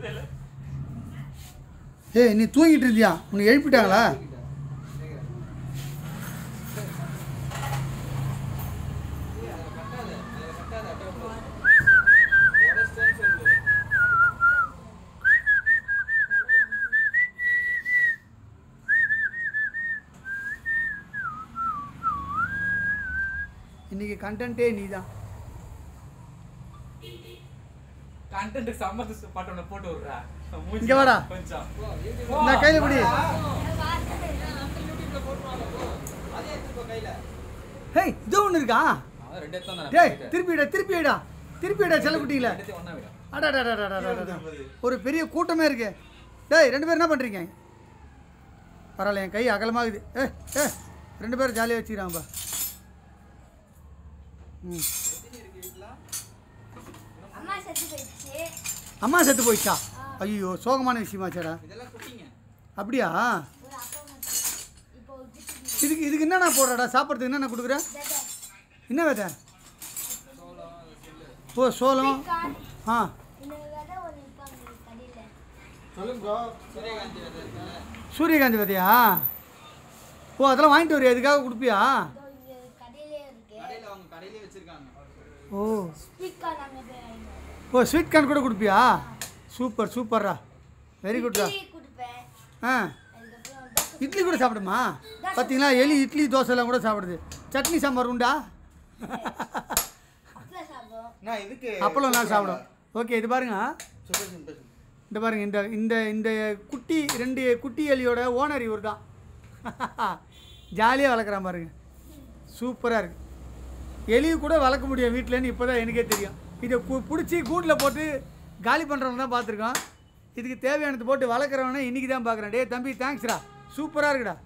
ஏய் நீ தூங்கிட்டு இருந்தியா உன்னை எழுப்பிட்டாங்களா இன்னைக்கு கண்டென்ட்டே நீ தான் கண்டென்ட் சம்மந்த பாட்டு ஒன்று போட்டு விட்றா இங்க வாடா. கொஞ்சம் இந்த கையில் பிடி ஹேய் இதோ ஒன்று இருக்கா அதான் ரெண்டு எடுத்து வந்தேன் டேய் திருப்பிடா திருப்பிடா திருப்பிடா செல்லக்குட்டிங்கள ரெண்டுத்தையும் ஒண்ணா விடு. அடாடாடாடாடாடா ஒரு பெரிய கூட்டமே இருக்கு டேய் ரெண்டு பேரும் என்ன பண்ணுறீங்க பரவாயில்ல என் கை அகலமாகுது ஏ ஏ ரெண்டு பேரும் ஜாலியாக வச்சுக்கிறாங்கப்பா ம் அம்மா செத்து போயிடுச்சு அம்மா செத்து போயிடுச்சா ஐயோ சோகமான விஷயமாச்சாடா இதெல்லாம் குட்டிங்க அப்படியா ஒரு அப்பா மட்டும் இப்போ ஒரு கிட்டு இதுக்கு இதுக்கு என்னண்ணா போடுறடா சாப்பிட்றதுக்கு என்னென்ன கொடுக்குற விதை என்ன விதை ஓ சோளம் கான் ஆ இன்னொரு விதை ஒன்று இருப்பாங்க கடையில் சூரியகாந்தி விதை இருக்குல்ல சூரியகாந்தி விதையா ஓ அதெல்லாம் வாங்கிட்டு வரியா இதுக்காக கொடுப்பியா இதோ இங்கே கடையிலே இருக்கு கடையில் அவங்க கடையிலே வச்சிருக்காங்க ஓ ஸ்பீக்கா நாங்கள் போய் வாங்கினோம் ஓ ஸ்வீட் கார்ன் கூட கொடுப்பியா சூப்பர் சூப்பர்ரா வெரி குட்ரா இட்லி கொடுப்பேன் ஆ அதுக்கப்புறம் தோசை இட்லி கூட சாப்பிடுமா பார்த்தீங்களா எலி இட்லி தோசை எல்லாம் கூட சாப்பிடுது சட்னி சாம்பார் உண்டா அப்பளம் சாப்பிடும் நான் இதுக்கு அப்பளம் நான் சாப்பிடும் ஓகே இது பாருங்க சுப்பேஷன் பேசுங்க இந்த பாருங்க இந்த இந்த இந்த குட்டி ரெண்டு குட்டி எலியோட ஓனர் இவர் தான் ஜாலியாக வளர்க்குறான் பாருங்க சூப்பராக இருக்கு எலி கூட வளர்க்க முடியும் வீட்டிலன்னு இப்போ தான் எனக்கே தெரியும் இதை பிடிச்சி கூண்டில் போட்டு காலி பண்ணுறவங்க தான் பார்த்துருக்கோம் இதுக்கு தேவையானது போட்டு வளர்க்குறவனே இன்றைக்கி தான் பார்க்குறேன் டேய் தம்பி தேங்க்ஸ்டா சூப்பராக இருக்குடா